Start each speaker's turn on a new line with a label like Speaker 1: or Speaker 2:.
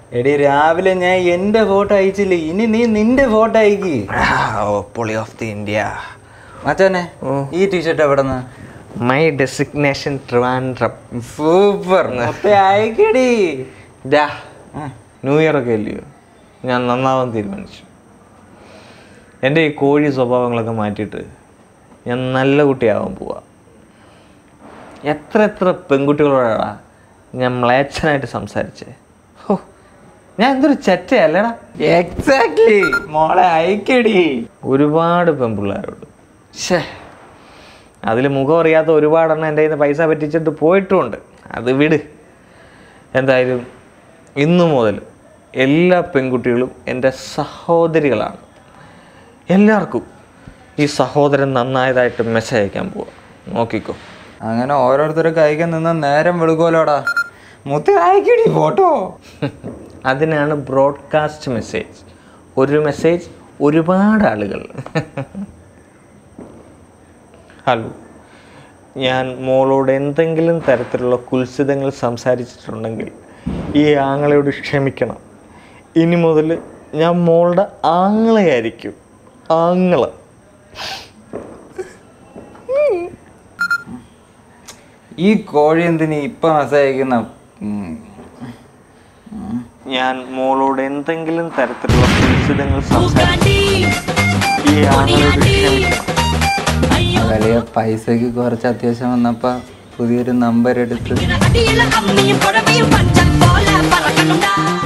Speaker 1: എടി രാവിലെ ഞാൻ എന്റെ ഫോട്ടോ അയച്ചില്ലേ ഇനി നീ നിന്റെ ഫോട്ടോ അയക്ക്
Speaker 2: ഓ പൊളി ഓഫ് ദി ഇന്ത്യ
Speaker 1: മച്ചാനെ ഈ ടീഷർട്ട് എവിടെ നിന്ന്
Speaker 2: മൈ ഡെസിഗ്നേഷൻ ട്രിവാൻഡ്രം
Speaker 1: സൂപ്പർ മൊത്തം അയക്കടി
Speaker 2: ഡാ ന്യൂ ഇയർ ഒക്കെ അല്ലയോ ഞാൻ നന്നാവാൻ തീരുമാനിച്ചു എൻ്റെ ഈ കോഴി സ്വഭാവങ്ങളൊക്കെ മാറ്റിയിട്ട് ഞാൻ നല്ല കുട്ടിയാവാൻ പോവാ എത്ര എത്ര പെൺകുട്ടികളോടാടാ ഞാൻ മ്ലേച്ഛനായിട്ട് സംസാരിച്ചേ ഹോ ഞാൻ എന്തൊരു ചെറ്റയല്ലേടാ
Speaker 1: എക്സാക്ട്ലി മോളെ അയക്കടി
Speaker 2: ഒരുപാട് പെൺപിള്ളേരോട്
Speaker 1: ഷേ
Speaker 2: അതിൽ മുഖം അറിയാത്ത ഒരുപാടെണ്ണം എൻ്റെ കയ്യിൽ നിന്ന് പൈസ പറ്റിച്ചിട്ട് പോയിട്ടുമുണ്ട് അത് വിട് എന്തായാലും ഇന്നു മുതൽ എല്ലാ പെൺകുട്ടികളും എൻ്റെ സഹോദരികളാണ് എല്ലാവർക്കും ഈ സഹോദരൻ നന്നായതായിട്ട് മെസ്സേജ് അയക്കാൻ പോവാം നോക്കിക്കോ
Speaker 1: അങ്ങനെ ഓരോരുത്തരൊക്കെ അയക്കാൻ നിന്ന നേരം വെളുക്കുമല്ലോടാ മുത്ത അയക്കടി ഫോട്ടോ
Speaker 2: അതിനാണ് ബ്രോഡ്കാസ്റ്റ് മെസ്സേജ് ഒരു മെസ്സേജ് ഒരുപാട് ആളുകൾ ഹലോ ഞാൻ മോളോട് എന്തെങ്കിലും തരത്തിലുള്ള കുൽസിതങ്ങൾ സംസാരിച്ചിട്ടുണ്ടെങ്കിൽ ഈ ആങ്ങളയോട് ക്ഷമിക്കണം ഇനി മുതൽ ഞാൻ മോളുടെ ആങ്ങളയായിരിക്കും ആങ്ങള
Speaker 1: ഈ കോഴി എന്തിനീ ഇപ്പൊ മെസ്സേജ് അയക്കുന്ന ഉം.
Speaker 2: ഞാൻ മോളോട് എന്തെങ്കിലും തരത്തിലുള്ള കുൽസിതങ്ങൾ സംസാരിച്ചു ഈ ആങ്ങളയോട് ക്ഷമിക്കണം
Speaker 1: വലിയ പൈസക്ക് കുറച്ച് അത്യാവശ്യം വന്നപ്പോ പുതിയൊരു നമ്പർ എടുത്ത്
Speaker 3: അടിയില അമ്മിയും പുഴമയും പഞ്ചം പോലെ പറക്കണുണ്ടാ